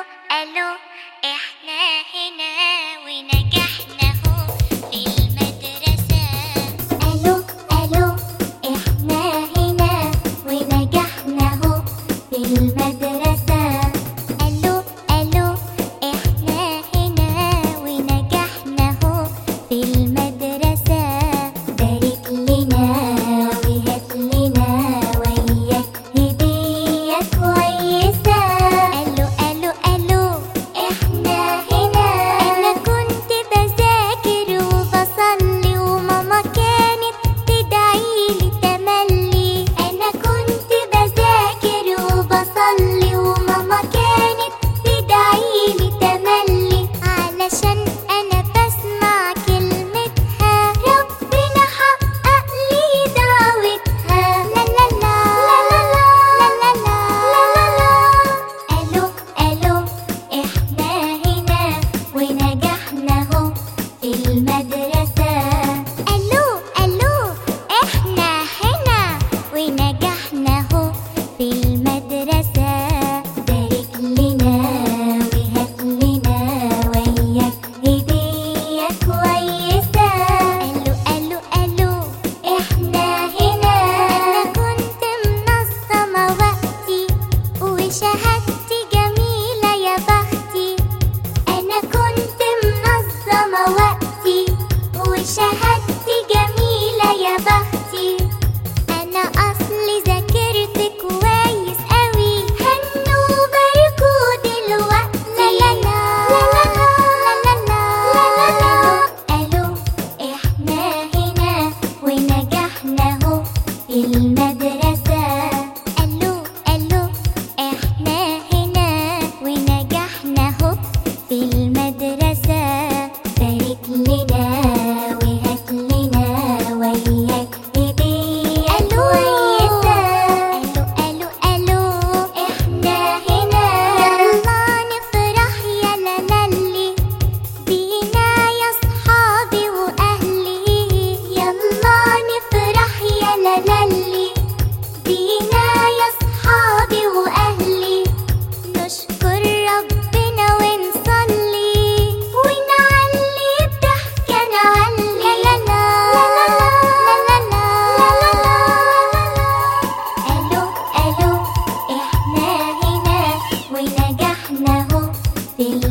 الو احنا هنا ونجحنا هو في المدرسة الو الو احنا هنا ونجحنا هو في المدرسة الو الو احنا هنا ونجحنا هو في المدرسة بارك لنا وهات لنا وياك هدية كويسة الو الو الو احنا هنا انا كنت بذاكر وبصلي وماما كانت تدعيلي تملي انا كنت بذاكر وبصلي وماما كانت تدعيلي تملي علشان انا بسمع كلمتها ربنا حقق لي دعوتها لا لا لا لا لا لا لا لا الو الو احنا هنا ونجحنا هو في المدرسة الو الو احنا هنا ونجحنا هو في المدرسة بارك لنا وهات لنا وياك هدية كويسة الو الو الو احنا هنا انا كنت منظمة وقتي وشهادتي جميلة يا بختي انا كنت منظمة وقتي وشهادتي جميلة يا بختي أنا أصلي ذاكرت كويس أوي هنوا باركوا دلوقتي لا لا لا لا لا لا لا لا الو احنا هنا ونجحنا هو في المدرسة ألو ألو إحنا هنا ونجحنا هو في المدرسة بارك لنا وهات لنا وياك هدية ألو كويسة ألو ألو ألو احنا هنا يلا نفرح يا لالي بينا يا صحابي واهلي يلا نفرح يا لالي بينا يا صحابي واهلي نشكر ربنا ونصلي ونعلي الضحكة نعلي لا لا لا لا لا لا لا الو الو احنا هنا ونجحنا هو في